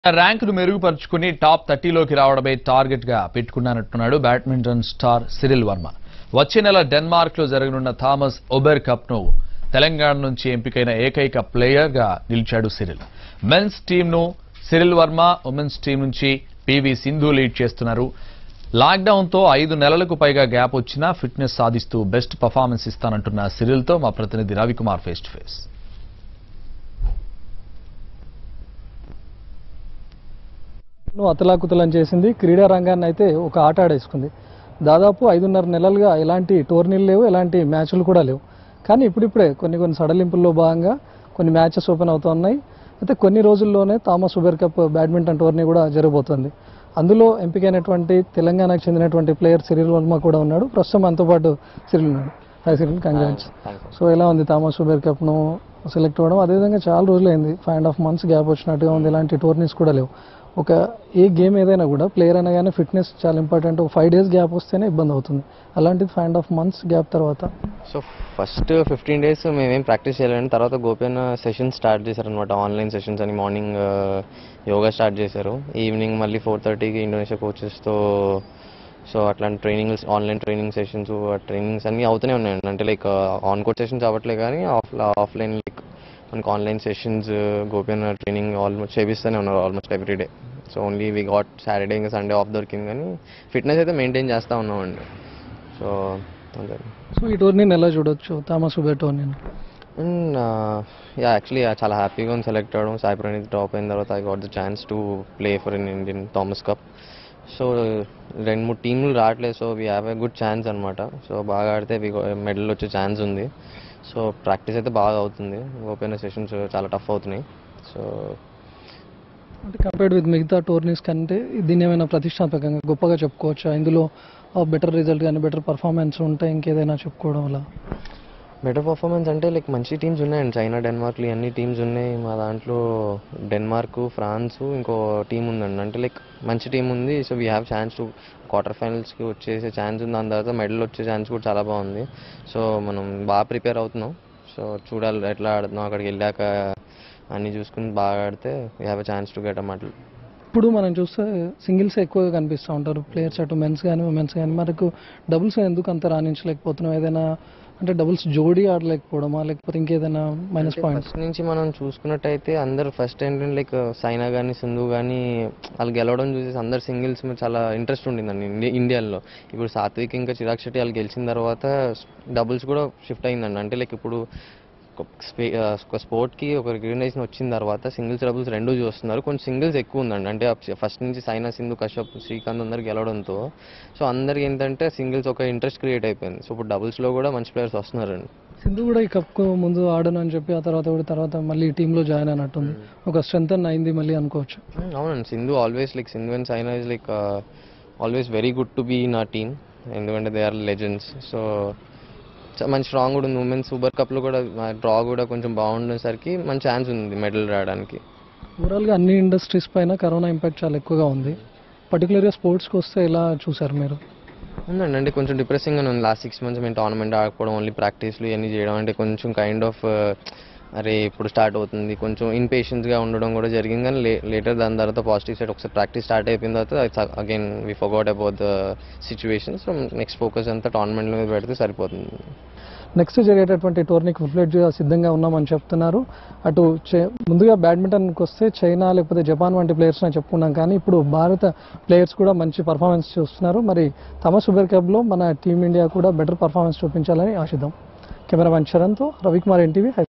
ర్యాంకును మెరుగుపరుచుకుని top థర్టీలోకి రావడమే target గా పెట్టుకున్నానంటున్నాడు బ్యాడ్మింటన్ స్టార్ సిరిల్ వర్మ వచ్చే నెల డెన్మార్క్ లో జరగనున్న థామస్ ఒబెర్ కప్ ను తెలంగాణ నుంచి ఎంపికైన ఏకైక ప్లేయర్ గా నిలిచాడు సిరిల్ మెన్స్ టీమ్ ను సిరిల్ వర్మ ఉమెన్స్ టీం నుంచి పివి సింధు లీడ్ చేస్తున్నారు లాక్డౌన్ తో ఐదు నెలలకు పైగా గ్యాప్ వచ్చినా ఫిట్నెస్ సాధిస్తూ బెస్ట్ పర్ఫార్మెన్స్ ఇస్తానంటున్న సిరిల్ తో మా ప్రతినిధి రవికుమార్ ఫేస్ టు ఫేస్ ను అతలాకుతలం చేసింది క్రీడా రంగాన్ని అయితే ఒక ఆట ఆడేసుకుంది దాదాపు ఐదున్నర నెలలుగా ఎలాంటి టోర్నీలు లేవు ఎలాంటి మ్యాచ్లు కూడా లేవు కానీ ఇప్పుడిప్పుడే కొన్ని కొన్ని సడలింపుల్లో భాగంగా కొన్ని మ్యాచెస్ ఓపెన్ అవుతున్నాయి అయితే కొన్ని రోజుల్లోనే Thomas Uber cup badminton tourney కూడా జరగబోతోంది అందులో ఎంపికైనటువంటి తెలంగాణకు చెందినటువంటి ప్లేయర్ సిరిల్ వర్మ కూడా ఉన్నాడు ప్రస్తుతం మనతో పాటు సిరిల్ ఉన్నాడు హాయ్ సిరిల్ కంగ్రాట్స్ సో ఎలా ఉంది థామస్ ఉబెర్ కప్ను సెలెక్ట్ అవ్వడం అదేవిధంగా చాలా రోజులైంది five and half months gap వచ్చినట్టుగా ఉంది ఇలాంటి టోర్నీస్ కూడా లేవు ఒక ఏ గేమ్ ఏదైనా కూడా ప్లేయర్ అయినా కానీ ఫిట్నెస్ చాలా ఇంపార్టెంట్ ఒక ఫైవ్ డేస్ గ్యాప్ వస్తేనే ఇబ్బంది అవుతుంది అలాంటిది five and half months gap తర్వాత సో ఫస్ట్ ఫిఫ్టీన్ డేస్ మేమేం ప్రాక్టీస్ చేయలేని తర్వాత గోపియన్ సెషన్స్ స్టార్ట్ చేశారనమాట ఆన్లైన్ సెషన్స్ అని మార్నింగ్ యోగా స్టార్ట్ చేశారు ఈవినింగ్ మళ్ళీ ఫోర్ థర్టీకి ఇండోనేషియా కోచెస్తో సో అట్లాంటి training online training sessions trainings అన్నీ అవుతూనే ఉన్నాయండి అంటే లైక్ ఆన్ కోర్ట్ సెషన్స్ అవ్వట్లే కానీ ఆఫ్ ఆఫ్లైన్ లైక్ మనకు ఆన్లైన్ సెషన్స్ గోపియన్ ట్రైనింగ్ ఆల్మోస్ట్ చేపిస్తూనే ఉన్నారు almost every day so only we got Saturday ఇంకా సండే ఆఫ్ దొరికింది కానీ ఫిట్నెస్ అయితే మెయింటైన్ చేస్తూ ఉన్నామండి సో అంతే సో ఈ టోర్నీని ఎలా చూడొచ్చు థామస్ ఉబెర్ టోర్నీని అండ్ యా యాక్చువల్లీ చాలా హ్యాపీగా ఉంది సెలెక్ట్ అవ్వడం సాయి ప్రణీత్ డ్రాప్ అయిన తర్వాత I got the chance to play for in Indian Thomas cup so రెండు మూడు టీంలు రావట్లేదు so we have a good chance అనమాట సో బాగా ఆడితే మెడల్ వచ్చే ఛాన్స్ ఉంది సో ప్రాక్టీస్ అయితే బాగా అవుతుంది ఓపెన్ సెషన్స్ చాలా టఫ్ అవుతున్నాయి సో అంటే కంపేర్డ్ విత్ మిగతా టోర్నీస్ కంటే దీన్ని ఏమైనా ప్రతిష్టాత్మకంగా గొప్పగా చెప్పుకోవచ్చా ఇందులో బెటర్ రిజల్ట్ కానీ బెటర్ పర్ఫార్మెన్స్ ఉంటే ఇంకేదైనా చెప్పుకోవడం అలా బెటర్ పర్ఫార్మెన్స్ అంటే లైక్ మంచి టీమ్స్ ఉన్నాయండి చైనా డెన్మార్క్లు అన్ని టీమ్స్ ఉన్నాయి మా దాంట్లో డెన్మార్క్ ఫ్రాన్స్ ఇంకో టీం ఉందండి అంటే లైక్ మంచి టీం ఉంది so we have chance to quarter ఫైనల్స్కి వచ్చేసే ఛాన్స్ ఉంది దాని తర్వాత మెడల్ వచ్చే ఛాన్స్ కూడా చాలా బాగుంది సో మనం బాగా ప్రిపేర్ అవుతున్నాం సో చూడాలి ఎట్లా ఆడుతున్నాం అక్కడికి వెళ్ళాక అన్నీ చూసుకుని బాగా ఆడితే we have a chance to get అన్నమాట ఇప్పుడు మనం చూస్తే సింగిల్స్ ఎక్కువగా కనిపిస్తూ ఉంటారు ప్లేయర్స్ అటు మెన్స్ కానీ ఉమెన్స్ కానీ మనకు డబుల్స్ ఎందుకు అంత రాణించలేకపోతున్నాం ఏదైనా అంటే డబుల్స్ జోడీ ఆడలేకపోవడమా లేకపోతే ఇంకేదైనా మైనస్ పాయింట్స్ ఫస్ట్ నుంచి మనం చూసుకున్నట్టయితే అందరు ఫస్ట్ ఏంటంటే లైక్ సైనా కానీ సింధు కానీ వాళ్ళు గెలవడం చూసేసి అందరు సింగిల్స్ మీద చాలా ఇంట్రెస్ట్ ఉండిందండి ఇండి- ఇండియాలో ఇప్పుడు సాత్విక్ ఇంకా చిరాగ్ శెట్టి వాళ్ళు గెలిచిన తర్వాత డబుల్స్ కూడా షిఫ్ట్ అయిందండి అంటే లైక్ ఇప్పుడు ఒక స్పే ఆ, ఒక స్పోర్ట్కి ఒక రికగ్నైజేషన్ వచ్చిన తర్వాత సింగిల్స్ డబుల్స్ రెండు చూస్తున్నారు కొంచెం సింగిల్స్ ఎక్కువ ఉందండి అంటే ఫస్ట్ నుంచి సైనా సింధు కశ్యప్ శ్రీకాంత్ అందరు గెలవడంతో సో అందరికి ఏంటంటే సింగిల్స్ ఒక ఇంట్రెస్ట్ క్రియేట్ అయిపోయింది సో ఇప్పుడు డబుల్స్లో కూడా మంచి ప్లేయర్స్ వస్తున్నారండి సింధు కూడా ఈ కప్కు ముందు ఆడను అని చెప్పి ఆ తర్వాత కూడా తర్వాత మళ్ళీ ఈ టీంలో జాయిన్ అయినట్టుంది ఒక స్ట్రెంత్ అయింది మళ్ళీ అనుకోవచ్చు Mm, అవునండి Sindhu always like Sindhu and Saina is like always very good to be in a team ఎందుకంటే దే ఆర్ లెజెండ్స్ సో మంచి స్ట్రాంగ్ కూడా ఉంది ఉమెన్స్ సూపర్ కప్లో కూడా డ్రా కూడా కొంచెం బాగుండేసరికి మంచి ఛాన్స్ ఉంది మెడల్ రావడానికి ఓవరాల్గా అన్ని ఇండస్ట్రీస్ పైన కరోనా ఇంపాక్ట్ చాలా ఎక్కువగా ఉంది పర్టికులర్గా స్పోర్ట్స్కి వస్తే ఎలా చూసారు మీరు ఉందండి అంటే కొంచెం డిప్రెసింగ్గానే ఉంది లాస్ట్ సిక్స్ మంత్స్ మేము టోర్నమెంట్ ఆడుకోవడం ఓన్లీ ప్రాక్టీస్లు ఇవన్నీ చేయడం అంటే కొంచెం కైండ్ ఆఫ్ అరే ఇప్పుడు స్టార్ట్ అవుతుంది కొంచెం ఇన్పేషెన్స్గా ఉండడం కూడా జరిగింది కానీ లే లేటర్ దాని తర్వాత పాజిటివ్ సైడ్ ఒకసారి ప్రాక్టీస్ స్టార్ట్ అయిపోయిన తర్వాత again we forgot about the situation so next focus అంతా టోర్నమెంట్ మీద పెడితే సరిపోతుంది నెక్స్ట్ జరిగేటటువంటి టోర్నీకి ఫుల్ఫ్లెడ్జ్గా సిద్ధంగా ఉన్నామని చెప్తున్నారు అటు చై- ముందుగా బ్యాడ్మింటన్కి వస్తే చైనా లేకపోతే జపాన్ వంటి ప్లేయర్స్ అని చెప్పుకున్నాం కానీ ఇప్పుడు భారత ప్లేయర్స్ కూడా మంచి పర్ఫార్మెన్స్ చూస్తున్నారు మరి థమస్ ఉబెర్ కప్లో మన టీమిండియా కూడా బెటర్ పర్ఫార్మెన్స్ చూపించాలని ఆశిద్దాం కెమెరామెన్ చరణ్తో రవికుమార్ ఎన్టీవీ